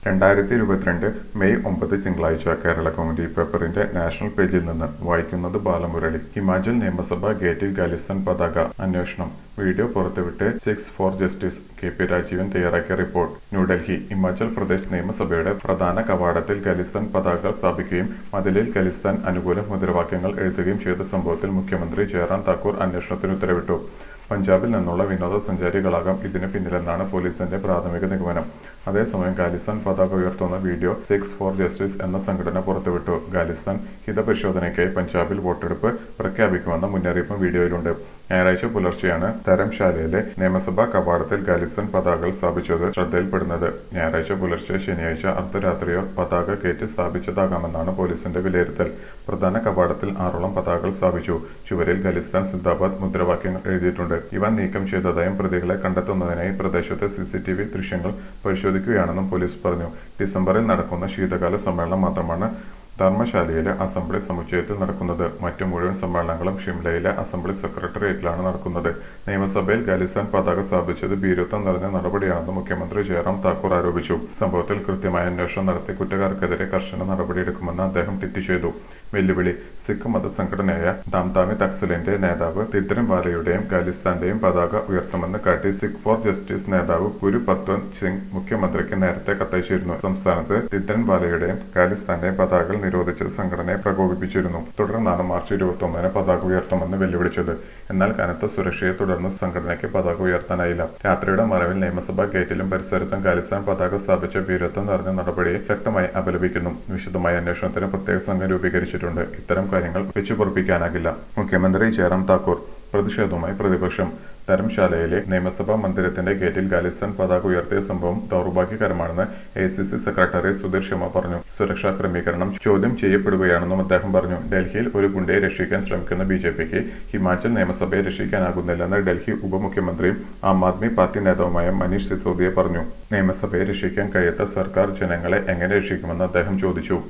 രണ്ടായിരത്തി ഇരുപത്തിരണ്ട് മെയ് ഒമ്പത് തിങ്കളാഴ്ച കേരള കൗമുദി പേപ്പറിന്റെ നാഷണൽ പേജിൽ നിന്ന് വായിക്കുന്നത് ബാലമുരളി ഹിമാചൽ നിയമസഭാ ഗേറ്റിൽ ഖാലിസ്ഥാൻ പതാക അന്വേഷണം വീഡിയോ പുറത്തുവിട്ട് Sikhs for justice K P Rajeevan തയ്യാറാക്കിയ റിപ്പോർട്ട് ന്യൂഡൽഹി ഹിമാചൽ പ്രദേശ് നിയമസഭയുടെ പ്രധാന കവാടത്തിൽ ഖലിസ്ഥാൻ പതാക സ്ഥാപിക്കുകയും മതിലിൽ ഖലിസ്ഥാൻ അനുകൂല മുദ്രാവാക്യങ്ങൾ എഴുതുകയും ചെയ്ത സംഭവത്തിൽ മുഖ്യമന്ത്രി ജയറാം താക്കൂർ അന്വേഷണത്തിന് ഉത്തരവിട്ടു പഞ്ചാബിൽ നിന്നുള്ള വിനോദസഞ്ചാരികളാകാം ഇതിന് പിന്നിലെന്നാണ് പോലീസിന്റെ പ്രാഥമിക നിഗമനം അതേസമയം ഖാലിസ്ഥാൻ പതാക ഉയർത്തുന്ന വീഡിയോ സിക്സ് ഫോർ ജസ്റ്റിസ് എന്ന സംഘടന പുറത്തുവിട്ടു ഖാലിസ്ഥാൻ ഹിതപരിശോധനയ്ക്കായി പഞ്ചാബിൽ വോട്ടെടുപ്പ് പ്രഖ്യാപിക്കുമെന്ന മുന്നറിയിപ്പും വീഡിയോയിലുണ്ട് ഞായറാഴ്ച പുലർച്ചെയാണ് ധരംശാലയിലെ നിയമസഭാ കവാടത്തിൽ ഖാലിസ്ഥാൻ പതാകകൾ സ്ഥാപിച്ചത് ശ്രദ്ധയിൽപ്പെടുന്നത് ഞായറാഴ്ച പുലർച്ചെ ശനിയാഴ്ച അർദ്ധരാത്രിയോ പതാക കയറ്റി സ്ഥാപിച്ചതാകാമെന്നാണ് പോലീസിന്റെ വിലയിരുത്തൽ പ്രധാന കവാടത്തിൽ ആറോളം പതാകകൾ സ്ഥാപിച്ചു ചുവരിൽ ഖലിസ്ഥാൻ സിന്ദാബാദ് മുദ്രാവാക്യങ്ങൾ എഴുതിയിട്ടുണ്ട് ഇവ നീക്കം ചെയ്തതായും പ്രതികളെ കണ്ടെത്തുന്നതിനായി പ്രദേശത്തെ സിസിടിവി ദൃശ്യങ്ങൾ പരിശോധിക്കുകയാണെന്നും പോലീസ് പറഞ്ഞു ഡിസംബറിൽ നടക്കുന്ന ശീതകാല സമ്മേളനം മാത്രമാണ് ധർമ്മശാലയിലെ അസംബ്ലി സമുച്ചയത്തിൽ നടക്കുന്നത് മറ്റു മുഴുവൻ സമ്മേളനങ്ങളും ഷിംലയിലെ അസംബ്ലി സെക്രട്ടേറിയറ്റിലാണ് നടക്കുന്നത് നിയമസഭയിൽ ഖാലിസ്ഥാൻ പതാക സ്ഥാപിച്ചത് ഭീരുത്വം നിറഞ്ഞ നടപടിയാണെന്ന് മുഖ്യമന്ത്രി ജയറാം താക്കൂർ ആരോപിച്ചു സംഭവത്തിൽ കൃത്യമായ അന്വേഷണം നടത്തി കുറ്റക്കാർക്കെതിരെ കർശന നടപടിയെടുക്കുമെന്ന് അദ്ദേഹം ട്വീറ്റ് ചെയ്തു വെല്ലുവിളി സിഖ് മത സംഘടനയായ ദാംതാമി തക്സലിന്റെ നേതാവ് തിദ്രംവാലയുടെയും ഖാലിസ്ഥാന്റെയും പതാക ഉയർത്തുമെന്ന് കാട്ടി സിഖ് ഫോർ ജസ്റ്റിസ് നേതാവ് ഗുരു പത്വന്ത് സിംഗ് മുഖ്യമന്ത്രിക്ക് നേരത്തെ കത്തയച്ചിരുന്നു സംസ്ഥാനത്ത് തിദ്രൻവാലയുടെയും ഖാലിസ്ഥാന്റെയും പതാകകൾ നിരോധിച്ച് സംഘടനയെ പ്രകോപിപ്പിച്ചിരുന്നു തുടർന്നാണ് മാർച്ച് ഇരുപത്തി ഒന്നിന് പതാക ഉയർത്തുമെന്ന് വെല്ലുവിളിച്ചത് എന്നാൽ കനത്ത സുരക്ഷയെ തുടർന്ന് സംഘടനയ്ക്ക് പതാക ഉയർത്താനായില്ല രാത്രിയുടെ മറവിൽ നിയമസഭാ ഗേറ്റിലും പരിസരത്തും ഖാലിസ്ഥാൻ പതാക സ്ഥാപിച്ച വീരത്വം നിറഞ്ഞ നടപടിയെ ശക്തമായി അപലപിക്കുന്നു വിശദമായ അന്വേഷണത്തിന് പ്രത്യേക സംഘം രൂപീകരിച്ചിട്ടുണ്ട് ഇത്തരം കാര്യങ്ങൾ വെച്ചുപൊറപ്പിക്കാനാകില്ല മുഖ്യമന്ത്രി ജയറാം താക്കൂർ പ്രതിഷേധവുമായി പ്രതിപക്ഷം ധരംശാലയിലെ നിയമസഭാ മന്ദിരത്തിന്റെ ഗേറ്റിൽ ഖാലിസ്ഥാൻ പതാക ഉയർത്തിയ സംഭവം ദൗർഭാഗ്യകരമാണെന്ന് A C C secretary Sudhir Sharma പറഞ്ഞു സുരക്ഷാ ക്രമീകരണം ചോദ്യം ചെയ്യപ്പെടുകയാണെന്നും അദ്ദേഹം പറഞ്ഞു ഡൽഹിയിൽ ഒരു ഗുണ്ടയെ രക്ഷിക്കാൻ ശ്രമിക്കുന്ന ബി ജെ പിക്ക് ഹിമാചൽ നിയമസഭയെ രക്ഷിക്കാനാകുന്നില്ലെന്ന് ഡൽഹി ഉപമുഖ്യമന്ത്രിയും ആം ആദ്മി പാർട്ടി നേതാവുമായ മനീഷ് സിസോദിയ പറഞ്ഞു നിയമസഭയെ രക്ഷിക്കാൻ കഴിയാത്ത സർക്കാർ ജനങ്ങളെ എങ്ങനെ രക്ഷിക്കുമെന്ന് അദ്ദേഹം ചോദിച്ചു